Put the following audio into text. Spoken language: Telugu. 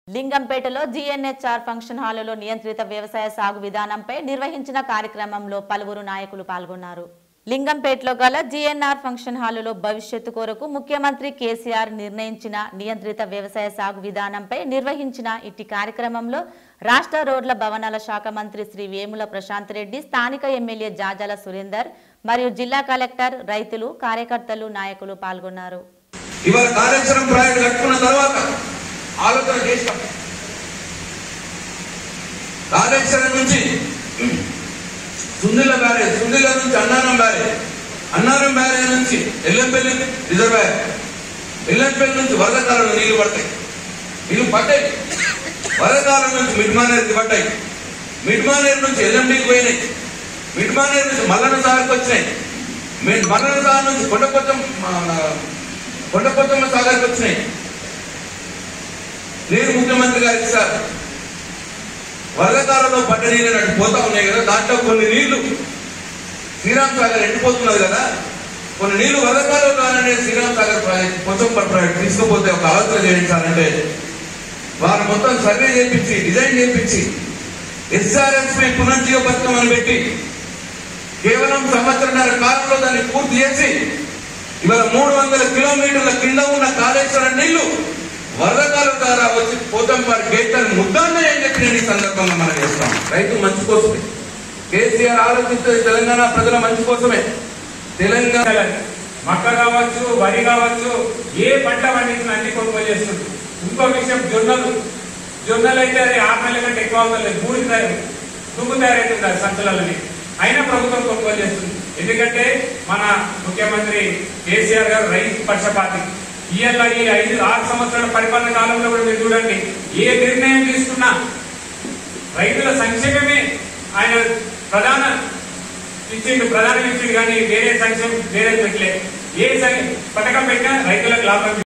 లింగంపేటలో జీఎన్హెచ్ఆర్ ఫంక్షన్ హాలులో నియంత్రిత వ్యవసాయ సాగు విధానంపై నిర్వహించిన కార్యక్రమంలో పలువురు నాయకులు పాల్గొన్నారు లింగంపేటలో గల జీఎన్ఆర్ ఫంక్షన్ హాలులో భవిష్యత్తు కొరకు ముఖ్యమంత్రి కేసీఆర్ నిర్ణయించిన నియంత్రిత వ్యవసాయ సాగు విధానంపై నిర్వహించిన ఇట్టి కార్యక్రమంలో రాష్ట్ర రోడ్ల భవనాల శాఖ మంత్రి శ్రీ వేముల ప్రశాంత్ రెడ్డి స్థానిక ఎమ్మెల్యే జాజాల సురేందర్ మరియు జిల్లా కలెక్టర్ రైతులు కార్యకర్తలు నాయకులు పాల్గొన్నారు ఇవాళ కాళేశ్వరం ప్రాజెక్టు కట్టుకున్న తర్వాత ఆలోచన చేశాం కాళేశ్వరం నుంచి సుందిల బ్యారేజ్ సుందిల నుంచి అన్నారం బ్యారేజ్ అన్నారం బ్యారేజ్ నుంచి ఎల్లంపల్లి రిజర్వాయర్ ఎల్లంపల్లి నుంచి వరదకాలంలో నీళ్లు పడతాయి నీళ్లు పడ్డాయి వరదకాలం నుంచి మిడ్మానేరుకి పడ్డాయి మిడ్మానేరు నుంచి ఎల్లండికి పోయినాయి మిడ్మానేరు నుంచి మల్లన్న సాగర్కి వచ్చినాయి మీ- మల్లన్న సాగర్ నుంచి కొండపోతం కొండపోతమ్మ సాగర్కి వచ్చినాయి నేను ముఖ్యమంత్రి గారికి సార్ వరదకాలంలో పడ్డ నీళ్ళు నటు పోతా ఉన్నాయి కదా దాంట్లో కొన్ని నీళ్లు శ్రీరామ్ సాగర్ ఎండిపోతున్నది కదా కొన్ని నీళ్లు వరదకాలంలో కావాలంటే శ్రీరామ్ సాగర్ ప్రాజెక్ట్ పొచ్చంప ప్రాజెక్ట్ తీసుకుపోతే ఒక ఆలోచన చేయండి సార్ అంటే వారు మొత్తం సర్వే చేయించి డిజైన్ చేయించి ఎస్ఆర్ఎస్పి పునర్జీవ పథకం అని పెట్టి కేవలం సంవత్సరంన్నర కాలంలో దాన్ని పూర్తి చేసి ఇవాళ మూడు వందల కిలోమీటర్ల కింద ఉన్న కాళేశ్వరం నీళ్లు వరదకాలం ద్వారా వచ్చి పోతంపాడు గేట్లను ముద్దాన్ని అని చెప్పి నేను ఈ సందర్భంగా మనం చేస్తాం రైతు మంచి కోసమే కేసీఆర్ ఆలోచించేది తెలంగాణ ప్రజల మంచి కోసమే తెలంగాణ పంటలని. మక్క కావచ్చు వరి కావచ్చు ఏ పంట పండించిన అన్ని కొనుగోలు చేస్తుంది ఇంకో విషయం జొన్నలు జొన్నలు అయితే అది ఆరు నెలల కంటే ఎక్కువ అవుతలేదు మూడు తయారు దుమ్ము తయారైతుంది సంచులని అయినా ప్రభుత్వం కొనుగోలు చేస్తుంది ఎందుకంటే మన ముఖ్యమంత్రి కేసీఆర్ గారు రైతు పక్షపాతి ఇవాళ ఈ ఐదు ఆరు సంవత్సరాల పరిపాలన కాలంలో కూడా మీరు చూడండి ఏ నిర్ణయం తీసుకున్నా రైతుల సంక్షేమమే ఆయన ప్రధాన ఇచ్చిండు ప్రధానం ఇచ్చిండు కానీ వేరే సంక్షేమం వేరే పెట్టలేదు ఏ సం- పథకం పెట్టినా రైతులకు లాభం